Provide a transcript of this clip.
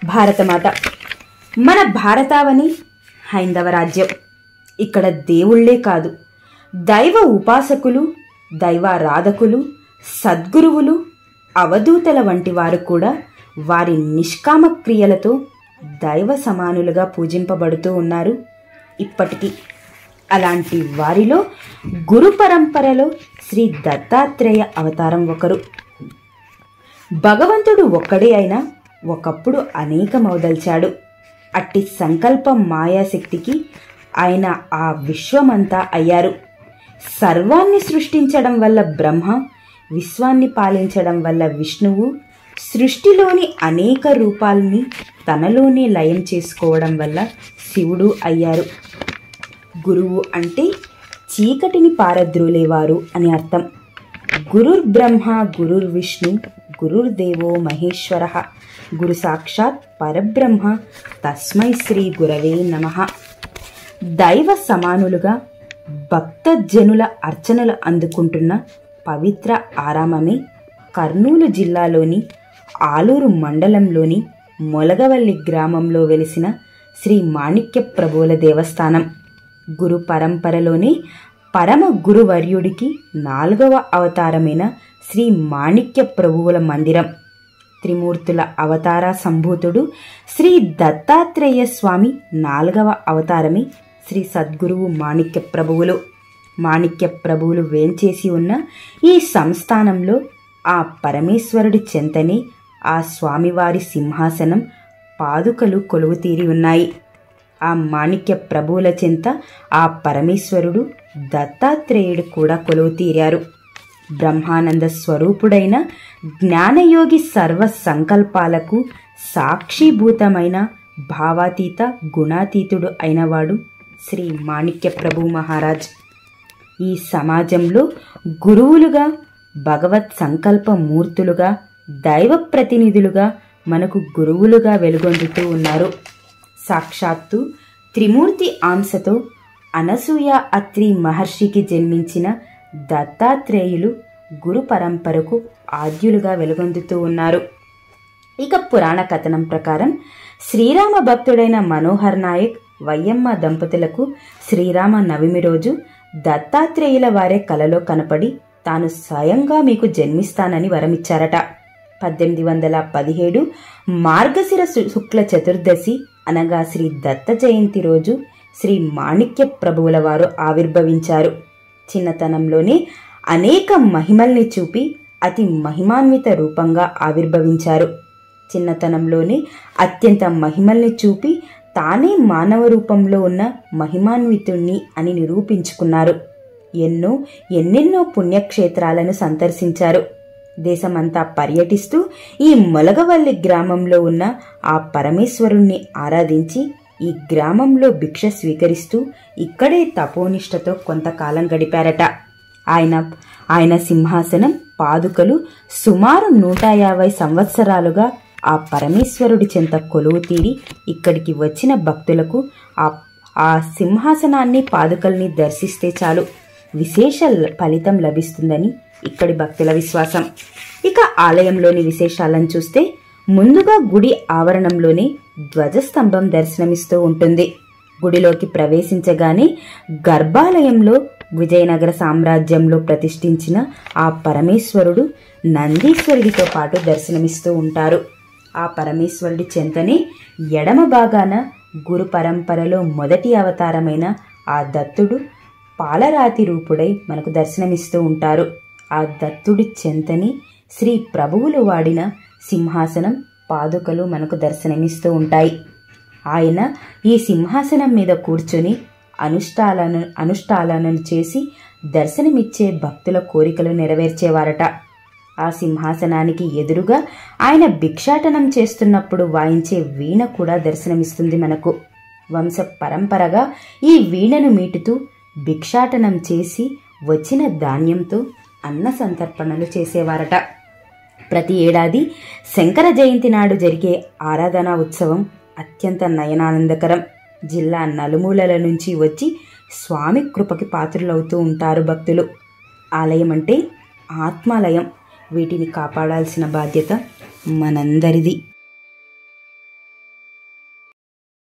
భారతమాత మన భారతావని హైందవ రాజ్యం ఇక్కడ దేవుళ్ళే కాదు దైవ ఉపాసకులు దైవారాధకులు సద్గురువులు అవధూతల వంటి వారు కూడా వారి నిష్కామ క్రియలతో దైవ సమానులుగా పూజింపబడుతూ ఉన్నారు ఇప్పటికీ అలాంటి వారిలో గురు పరంపరలో శ్రీ దత్తాత్రేయ అవతారం ఒకరు భగవంతుడు ఒక్కడే అయినా ఒకప్పుడు అనేకమవదల్చాడు అట్టి సంకల్పం మాయాశక్తికి ఆయన ఆ విశ్వమంతా అయ్యారు సర్వాన్ని సృష్టించడం వల్ల బ్రహ్మ విశ్వాన్ని పాలించడం వల్ల విష్ణువు సృష్టిలోని అనేక రూపాలని తనలోనే లయం చేసుకోవడం వల్ల శివుడు అయ్యారు గురువు అంటే చీకటిని పారద్రోలేవారు అని అర్థం గురుర్ బ్రహ్మ గురుర్ విష్ణు గురుర్దేవో మహేశ్వర గురు సాక్షాత్ పరబ్రహ్మ తస్మై శ్రీ గురవే నమ దైవ సమానులుగా భక్తజనుల అర్చనలు అందుకుంటున్న పవిత్ర ఆరామమే కర్నూలు జిల్లాలోని ఆలూరు మండలంలోని మొలగవల్లి గ్రామంలో వెలిసిన శ్రీ మాణిక్య ప్రభువుల దేవస్థానం గురు పరంపరలోనే పరమ గురువర్యుడికి నాలుగవ అవతారమైన శ్రీ మాణిక్య ప్రభువుల మందిరం త్రిమూర్తుల అవతార సంభూతుడు శ్రీ దత్తాత్రేయ స్వామి నాలుగవ అవతారమే శ్రీ సద్గురువు మాణిక్య ప్రభువులు మాణిక్య ప్రభువులు వేంచేసి ఉన్న ఈ సంస్థానంలో ఆ పరమేశ్వరుడి చెంతనే ఆ స్వామివారి సింహాసనం పాదుకలు కొలువుతీరి ఉన్నాయి ఆ మాణిక్య ప్రభువుల చెంత ఆ పరమేశ్వరుడు దత్తాత్రేయుడు కూడా కొలువు తీరారు బ్రహ్మానంద స్వరూపుడైన జ్ఞానయోగి సర్వ సంకల్పాలకు సాక్షిభూతమైన భావాతీత గుణాతీతుడు అయినవాడు శ్రీ మాణిక్య ప్రభు మహారాజ్ ఈ సమాజంలో గురువులుగా భగవత్ సంకల్ప మూర్తులుగా దైవ ప్రతినిధులుగా మనకు గురువులుగా వెలుగొందుతూ ఉన్నారు సాక్షాత్తు త్రిమూర్తి ఆంశతో అనసూయ అత్రి మహర్షికి జన్మించిన దత్తాత్రేయులు గురు పరంపరకు ఆద్యులుగా వెలుగొందుతూ ఉన్నారు ఇక పురాణ కథనం ప్రకారం శ్రీరామ భక్తుడైన మనోహర్ నాయక్ వయ్యమ్మ దంపతులకు శ్రీరామ నవమి రోజు దత్తాత్రేయుల వారే కలలో కనపడి తాను స్వయంగా మీకు జన్మిస్తానని వరమిచ్చారట పద్దెనిమిది వందల పదిహేడు మార్గశిర శు- శుక్ల చతుర్దశి అనగా శ్రీ దత్త జయంతి రోజు శ్రీ మాణిక్య ప్రభువుల వారు ఆవిర్భవించారు చిన్నతనంలోనే అనేక మహిమల్ని చూపి అతి మహిమాన్విత రూపంగా ఆవిర్భవించారు చిన్నతనంలోనే అత్యంత మహిమల్ని చూపి తానే మానవ రూపంలో ఉన్న మహిమాన్వితుణ్ణి అని నిరూపించుకున్నారు ఎన్నో ఎన్నెన్నో పుణ్యక్షేత్రాలను సందర్శించారు దేశమంతా పర్యటిస్తూ ఈ మొలగవల్లి గ్రామంలో ఉన్న ఆ పరమేశ్వరుణ్ణి ఆరాధించి ఈ గ్రామంలో భిక్ష స్వీకరిస్తూ ఇక్కడే తపోనిష్టతో కొంతకాలం గడిపారట ఆయన ఆయన సింహాసనం పాదుకలు సుమారు నూట యాభై సంవత్సరాలుగా ఆ పరమేశ్వరుడి చెంత కొలువు తీరి ఇక్కడికి వచ్చిన భక్తులకు ఆ ఆ సింహాసనాన్ని పాదుకల్ని దర్శిస్తే చాలు విశేష ల- ఫలితం లభిస్తుందని ఇక్కడి భక్తుల విశ్వాసం ఇక ఆలయంలోని విశేషాలను చూస్తే ముందుగా గుడి ఆవరణంలోనే ధ్వజస్తంభం దర్శనమిస్తూ ఉంటుంది గుడిలోకి ప్రవేశించగానే గర్భాలయంలో విజయనగర సామ్రాజ్యంలో ప్రతిష్ఠించిన ఆ పరమేశ్వరుడు నందీశ్వరుడితో పాటు దర్శనమిస్తూ ఉంటారు ఆ పరమేశ్వరుడి చెంతనే ఎడమ భాగాన గురు పరంపరలో మొదటి అవతారమైన ఆ దత్తుడు పాలరాతి రూపుడై మనకు దర్శనమిస్తూ ఉంటారు ఆ దత్తుడి చెంతని శ్రీ ప్రభువులు వాడిన సింహాసనం పాదుకలు మనకు దర్శనమిస్తూ ఉంటాయి ఆయన ఈ సింహాసనం మీద కూర్చొని అనుష్ఠాలను అనుష్ఠాలను చేసి దర్శనమిచ్చే భక్తుల కోరికలు నెరవేర్చేవారట ఆ సింహాసనానికి ఎదురుగా ఆయన భిక్షాటనం చేస్తున్నప్పుడు వాయించే వీణ కూడా దర్శనమిస్తుంది మనకు వంశ పరంపరగా ఈ వీణను మీటుతూ భిక్షాటనం చేసి వచ్చిన ధాన్యంతో అన్న సంతర్పణలు చేసేవారట ప్రతి ఏడాది శంకర జయంతి నాడు జరిగే ఆరాధనా ఉత్సవం అత్యంత నయనానందకరం జిల్లా నలుమూలల నుంచి వచ్చి స్వామి కృపకి పాత్రులవుతూ ఉంటారు భక్తులు ఆలయం అంటే ఆత్మాలయం వీటిని కాపాడాల్సిన బాధ్యత మనందరిది